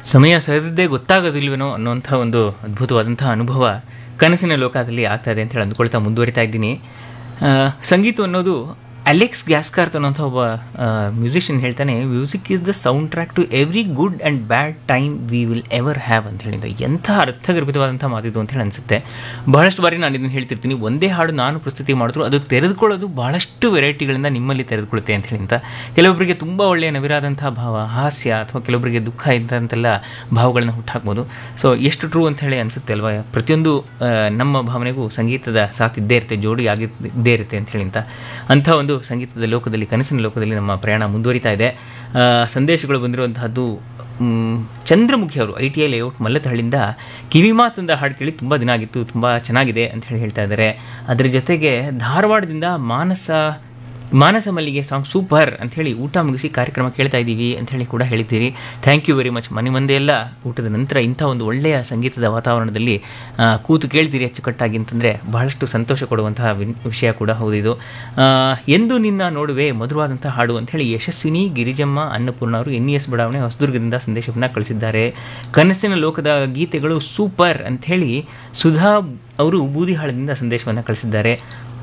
ಸಮಯ ಸರಿದೇ ಗೊತ್ತಾಗೋದಿಲ್ವೇನೋ ಅನ್ನೋಂಥ ಒಂದು ಅದ್ಭುತವಾದಂತಹ ಅನುಭವ ಕನಸಿನ ಲೋಕದಲ್ಲಿ ಆಗ್ತಾ ಇದೆ ಅಂತ ಹೇಳಿ ಅಂದ್ಕೊಳ್ತಾ ಮುಂದುವರಿತಾ ಇದ್ದೀನಿ ಆ, ಸಂಗೀತ ಅನ್ನೋದು ಅಲೆಕ್ಸ್ ಗ್ಯಾಸ್ಕಾರ್ತ್ ಅನ್ನೋಂಥ ಒಬ್ಬ ಮ್ಯೂಸಿಷಿಯನ್ ಹೇಳ್ತಾನೆ music is the sound track to every good and bad time we will ever have ಅಂತ ಹೇಳಿದ ಎಂಥ ಅರ್ಥಗರ್ಭಿತವಾದಂಥ ಮಾತಿದು ಅಂತ ಹೇಳಿ ಅನಿಸುತ್ತೆ ಬಹಳಷ್ಟು ಬಾರಿ ನಾನು ಇದನ್ನು ಹೇಳ್ತಿರ್ತೀನಿ ಒಂದೇ ಹಾಡು ನಾನು ಪ್ರಸ್ತುತಿ ಮಾಡಿದ್ರು ಅದು ತೆರೆದುಕೊಳ್ಳೋದು ಬಹಳಷ್ಟು ವೆರೈಟಿಗಳಿಂದ ನಿಮ್ಮಲ್ಲಿ ತೆರೆದುಕೊಳ್ಳುತ್ತೆ ಅಂತ ಹೇಳಿ ಅಂತ ಕೆಲವೊಬ್ಬರಿಗೆ ತುಂಬ ಒಳ್ಳೆಯ ನವಿರಾದಂಥ ಭಾವ ಹಾಸ್ಯ ಅಥವಾ ಕೆಲವೊಬ್ಬರಿಗೆ ದುಃಖ ಇಂಥಂತೆಲ್ಲ ಭಾವಗಳನ್ನ ಹುಟ್ಟಾಕ್ಬೋದು ಸೊ ಎಷ್ಟು ಟ್ರೂ ಅಂತ ಹೇಳಿ ಅನಿಸುತ್ತೆ ಅಲ್ವಾ ಪ್ರತಿಯೊಂದು ಆ, ನಮ್ಮ ಭಾವನೆಗೂ ಸಂಗೀತದ ಸಾಥ್ ಇದ್ದೇ ಇರುತ್ತೆ ಜೋಡಿ ಆಗಿ ಇದ್ದೇ ಇರುತ್ತೆ ಅಂತ ಹೇಳಿ ಅಂತ ಅಂಥ ಒಂದು ಸಂಗೀತದ ಲೋಕದಲ್ಲಿ ಕನಸಿನ ಲೋಕದಲ್ಲಿ ನಮ್ಮ ಪ್ರಯಾಣ ಮುಂದುವರಿತಾ ಇದೆ ಆ, ಸಂದೇಶಗಳು ಬಂದಿರುವಂತಹದ್ದು ಮ್, ಚಂದ್ರಮುಖಿ ಅವರು ಐ ಟಿ ಐ ಲೇಔಟ್ ಮಲ್ಲತಹಳ್ಳಿಯಿಂದ ಕಿವಿ ಮಾತೊಂದ ಹಾಡು ಕೇಳಿ ತುಂಬ ದಿನ ಆಗಿತ್ತು ತುಂಬ ಚೆನ್ನಾಗಿದೆ ಅಂತ ಹೇಳಿ ಹೇಳ್ತಾ ಇದ್ದಾರೆ ಅದರ ಜೊತೆಗೆ ಧಾರವಾಡದಿಂದ ಮಾನಸ ಮಾನಸ ಮಲ್ಲಿಗೆ ಸಾಂಗ್ ಸೂಪರ್ ಅಂತ ಹೇಳಿ ಊಟ ಮುಗಿಸಿ ಕಾರ್ಯಕ್ರಮ ಕೇಳ್ತಾ ಇದ್ದೀವಿ ಅಂತ ಹೇಳಿ ಕೂಡ ಹೇಳಿದ್ದೀರಿ ಥ್ಯಾಂಕ್ ಯು ವೆರಿ ಮಚ್ ಮನೆ ಮಂದೆ ಎಲ್ಲ ಊಟದ ನಂತರ ಇಂಥ ಒಂದು ಒಳ್ಳೆಯ ಸಂಗೀತದ ವಾತಾವರಣದಲ್ಲಿ ಆ, ಕೂತು ಕೇಳ್ತೀರಿ ಅಚ್ಚುಕಟ್ಟಾಗಿ ಅಂತಂದರೆ ಬಹಳಷ್ಟು ಸಂತೋಷ ಕೊಡುವಂತಹ ವಿನ್- ವಿಷಯ ಕೂಡ ಹೌದು ಇದು ಆ, ಎಂದು ನಿನ್ನ ನೋಡುವೆ ಮಧುರವಾದಂಥ ಹಾಡು ಅಂತ ಹೇಳಿ ಯಶಸ್ವಿನಿ ಗಿರಿಜಮ್ಮ ಅನ್ನಪೂರ್ಣ ಅವರು ಎನ್ ಇ ಎಸ್ ಬಡಾವಣೆ ಹೊಸದುರ್ಗದಿಂದ ಸಂದೇಶವನ್ನು ಕಳಿಸಿದ್ದಾರೆ ಕನಸಿನ ಲೋಕದ ಗೀತೆಗಳು ಸೂಪರ್ ಅಂತ ಹೇಳಿ ಸುಧಾ ಅವರು ಬೂದಿಹಾಳದಿಂದ ಸಂದೇಶವನ್ನು ಕಳಿಸಿದ್ದಾರೆ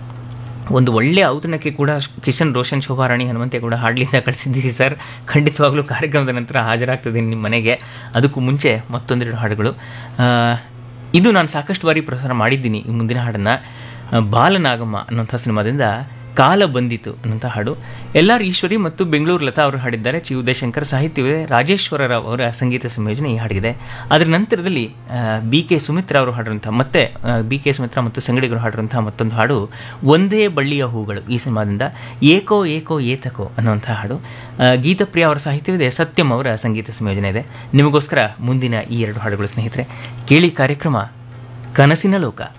ಒಂದು ಒಳ್ಳೆಯ ಔತಣಕ್ಕೆ ಕೂಡ ಕಿಶನ್ ರೋಷನ್ ಶೋಭಾರಾಣಿ ಹನುಮಂತೆ ಕೂಡ ಹಾಡ್ಲಿಂದ ಕಳಿಸಿದ್ದೀರಿ ಸರ್ ಖಂಡಿತವಾಗ್ಲೂ ಕಾರ್ಯಕ್ರಮದ ನಂತರ ಹಾಜರಾಗ್ತದೆ ನಿಮ್ಮ ಮನೆಗೆ ಅದಕ್ಕೂ ಮುಂಚೆ ಮತ್ತೊಂದೆರಡು ಹಾಡುಗಳು ಆ, ಇದು ನಾನು ಸಾಕಷ್ಟು ಬಾರಿ ಪ್ರಸಾರ ಮಾಡಿದ್ದೀನಿ ಈ ಮುಂದಿನ ಹಾಡನ್ನು ಬಾಲನಾಗಮ್ಮ ಅನ್ನೋಂಥ ಸಿನಿಮಾದಿಂದ ಕಾಲ ಬಂದಿತು ಅನ್ನೋಂಥ ಹಾಡು ಎಲ್ ಆರ್ ಈಶ್ವರಿ ಮತ್ತು ಬೆಂಗಳೂರು ಲತಾ ಅವರು ಹಾಡಿದ್ದಾರೆ ಚಿ ಉದಯಶಂಕರ್ ಸಾಹಿತ್ಯವೇ ರಾಜೇಶ್ವರ ರಾವ್ ಅವರ ಸಂಗೀತ ಸಂಯೋಜನೆ ಈ ಹಾಡಿದೆ ಅದರ ನಂತರದಲ್ಲಿ ಬಿ ಕೆ ಸುಮಿತ್ರಾ ಅವರು ಹಾಡಿರುವಂಥ ಮತ್ತೆ ಬಿ ಕೆ ಸುಮಿತ್ರಾ ಮತ್ತು ಸಂಗಡಿಗರು ಹಾಡಿರುವಂಥ ಮತ್ತೊಂದು ಹಾಡು ಒಂದೇ ಬಳ್ಳಿಯ ಹೂಗಳು ಈ ಸಿನಿಮಾದಿಂದ ಏಕೋ ಏಕೋ ಏತಕೋ ಅನ್ನುವಂಥ ಹಾಡು ಆ, ಗೀತಪ್ರಿಯ ಅವರ ಸಾಹಿತ್ಯವಿದೆ ಸತ್ಯಂ ಅವರ ಸಂಗೀತ ಸಂಯೋಜನೆ ಇದೆ ನಿಮಗೋಸ್ಕರ ಮುಂದಿನ ಈ ಎರಡು ಹಾಡುಗಳು ಸ್ನೇಹಿತರೆ ಕೇಳಿ ಕಾರ್ಯಕ್ರಮ ಕನಸಿನ ಲೋಕ